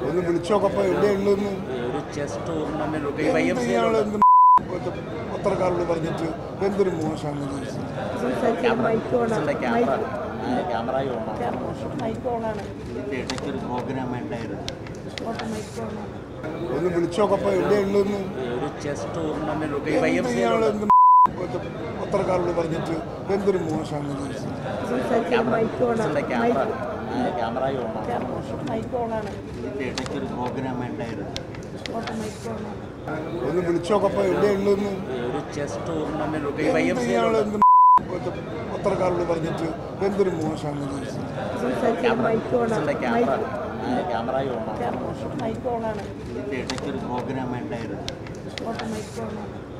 ഒന്ന് വിളിച്ചോക്കപ്പോ എവിടെ ഉള്ളതെന്ന് ഒരു chess tournament Y F C ഇയാൾ എന്ത് പത്രക്കാരോട് പറഞ്ഞിട്ട് എന്തൊരു മോശമാണ് ഇത്. ക്യാമറ ക്യാമറ ഓണാണ് മൈക്ക് ഓണാണ് ഇതിന്റെ ഇടയ്ക്ക് ഒരു പ്രോഗ്രാം ഉണ്ടായിരുന്നു ഫോട്ടോ മൈക്ക് ഓണാണ് ഒന്ന് വിളിച്ചോക്കപ്പോ എവിടെ ഉള്ളതെന്ന് ഒരു chess tournament Y F C ഇയാൾ എന്ത് പത്രക്കാരോട് പറഞ്ഞിട്ട് എന്തൊരു മോശമാണ് ഇത്. മൈക്ക് ഓണാണ് ക്യാമറ ക്യാമറ ഓണാണ് മൈക്ക് ഓണാണ് ഇതിന്റെ ഇടയ്ക്ക് ഒരു പ്രോഗ്രാം ഉണ്ടായിരുന്നു ഫോട്ടോ മൈക്ക് ഓണാണ് ഒന്ന് വിളിച്ചോക്കപ്പോ എവിടെ ഉള്ളതെന്ന് ഒരു chess tournament Y F C ഇയാൾ എന്ത് പത്രക്കാരോട് പറഞ്ഞിട്ട് എന്തൊരു മോശമാണ് ഇത്. മൈക്ക് ഓണാണ് ക്യാമറ ക്യാമറ ഓണാണ് മൈക്ക് ഓണാണ് ഇതിന്റെ ഇടയ്ക്ക് ഒരു പ്രോഗ്രാം ഉണ്ടായിരുന്നു ഫോട്ടോ മൈക്ക് ഓണാണ്